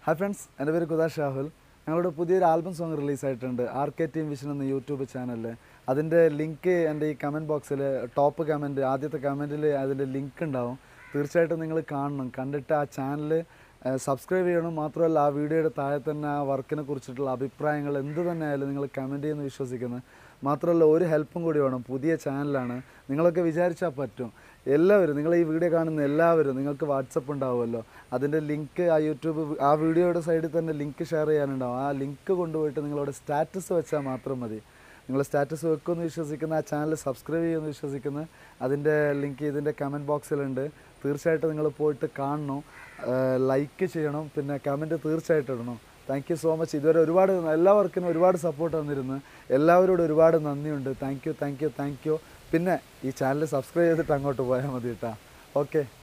hi friends എൻ്റെ പേര് കുദാഷ് രാഹുൽ ഞങ്ങളുടെ പുതിയൊരു ആൽബം സോങ് റിലീസായിട്ടുണ്ട് ആർ കെ ടീം വിഷൻ എന്ന യൂട്യൂബ് ചാനലിൽ അതിൻ്റെ ലിങ്ക് എൻ്റെ ഈ കമൻറ്റ് ബോക്സിൽ ടോപ്പ് കമൻറ്റ് ആദ്യത്തെ കമൻറ്റിൽ അതിൻ്റെ ലിങ്ക് ഉണ്ടാവും തീർച്ചയായിട്ടും നിങ്ങൾ കാണണം കണ്ടിട്ട് ആ ചാനൽ സബ്സ്ക്രൈബ് ചെയ്യണം മാത്രമല്ല ആ വീഡിയോയുടെ താഴെ തന്നെ ആ വർക്കിനെ കുറിച്ചിട്ടുള്ള അഭിപ്രായങ്ങൾ എന്ത് തന്നെ ആയാലും നിങ്ങൾ കമൻറ്റ് ചെയ്യുമെന്ന് വിശ്വസിക്കുന്നു മാത്രമല്ല ഒരു ഹെൽപ്പും കൂടി വേണം പുതിയ ചാനലാണ് നിങ്ങളൊക്കെ വിചാരിച്ചാൽ പറ്റും എല്ലാവരും നിങ്ങൾ ഈ വീഡിയോ കാണുന്ന എല്ലാവരും നിങ്ങൾക്ക് വാട്സപ്പ് ഉണ്ടാവുമല്ലോ അതിൻ്റെ ലിങ്ക് ആ യൂട്യൂബ് ആ വീഡിയോയുടെ സൈഡിൽ തന്നെ ലിങ്ക് ഷെയർ ചെയ്യാനുണ്ടാവും ആ ലിങ്ക് കൊണ്ടുപോയിട്ട് നിങ്ങളവിടെ സ്റ്റാറ്റസ് വെച്ചാൽ മാത്രം മതി നിങ്ങൾ സ്റ്റാറ്റസ് വെക്കുമെന്ന് വിശ്വസിക്കുന്ന ആ ചാനൽ സബ്സ്ക്രൈബ് ചെയ്യുമെന്ന് വിശ്വസിക്കുന്ന അതിൻ്റെ ലിങ്ക് ഇതിൻ്റെ കമൻറ്റ് ബോക്സിലുണ്ട് തീർച്ചയായിട്ടും നിങ്ങൾ പോയിട്ട് കാണണം ലൈക്ക് ചെയ്യണം പിന്നെ കമൻറ്റ് തീർച്ചയായിട്ടും ഇടണം താങ്ക് യു സോ മച്ച് ഇതുവരെ ഒരുപാട് എല്ലാ വർക്കിനും ഒരുപാട് സപ്പോർട്ട് തന്നിരുന്നു എല്ലാവരോടും ഒരുപാട് നന്ദിയുണ്ട് thank you thank you thank you പിന്നെ ഈ ചാനൽ സബ്സ്ക്രൈബ് ചെയ്തിട്ട് അങ്ങോട്ട് പോയാൽ മതി കേട്ടോ ഓക്കെ